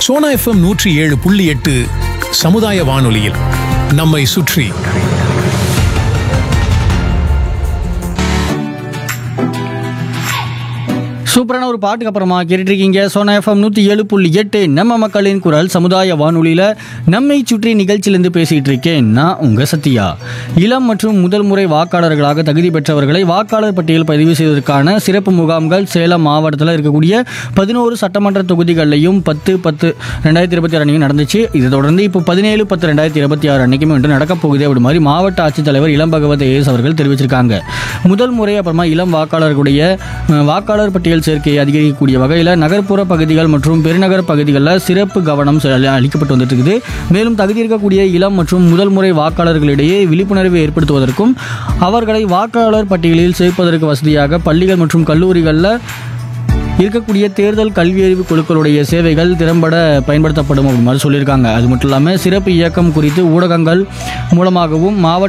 Sona FM நூற்றி ஏழு புள்ளி எட்டு சமுதாய வானொலியில் நம்மை சுற்றி சூப்பரான ஒரு பாட்டுக்கு அப்புறமா கேட்டுருக்கீங்க சோனா எஃப்எம் நூற்றி ஏழு புள்ளி எட்டு நம்ம மக்களின் குரல் சமுதாய வானொலியில் நம்மை சுற்றி நிகழ்ச்சியிலிருந்து பேசிகிட்டு இருக்கேன் நான் உங்கள் சத்யா இளம் மற்றும் முதல் முறை வாக்காளர்களாக தகுதி பெற்றவர்களை வாக்காளர் பட்டியல் பதிவு செய்வதற்கான சிறப்பு முகாம்கள் சேலம் மாவட்டத்தில் இருக்கக்கூடிய பதினோரு சட்டமன்ற தொகுதிகளிலையும் பத்து பத்து ரெண்டாயிரத்தி இருபத்தி ஆறு அன்னைக்கு நடந்துச்சு இதை தொடர்ந்து இப்போ பதினேழு பத்து ரெண்டாயிரத்தி இருபத்தி ஆறு அன்னைக்குமே வந்து நடக்கப் போகுது அப்படி மாதிரி மாவட்ட ஆட்சித்தலைவர் இளம் பகவத் ஏஎஸ் அவர்கள் தெரிவிச்சிருக்காங்க முதல் முறை அப்புறமா இளம் வாக்காளர்களுடைய அஹ், வாக்காளர் பட்டியல் சேர்க்கையை அதிகரிக்கக்கூடிய வகையில் நகர்ப்புற பகுதிகள் மற்றும் பெருநகர பகுதிகளில் சிறப்பு கவனம் செ- அளிக்கப்பட்டு வந்துட்டு இருக்குது மேலும் தகுதி இருக்கக்கூடிய இளம் மற்றும் முதல் முறை வாக்காளர்களிடையே விழிப்புணர்வை ஏற்படுத்துவதற்கும் அவர்களை வாக்காளர் பட்டியலில் சேர்ப்பதற்கு வசதியாக பள்ளிகள் மற்றும் கல்லூரிகளில் இருக்கக்கூடிய தேர்தல் கல்வியறிவு குழுக்களுடைய சேவைகள் திறம்பட பயன்படுத்தப்படும் அப்படி மாதிரி சொல்லியிருக்காங்க அது மட்டும் இல்லாமல் சிறப்பு இயக்கம் குறித்து ஊடகங்கள் மூலமாகவும் மாவட்ட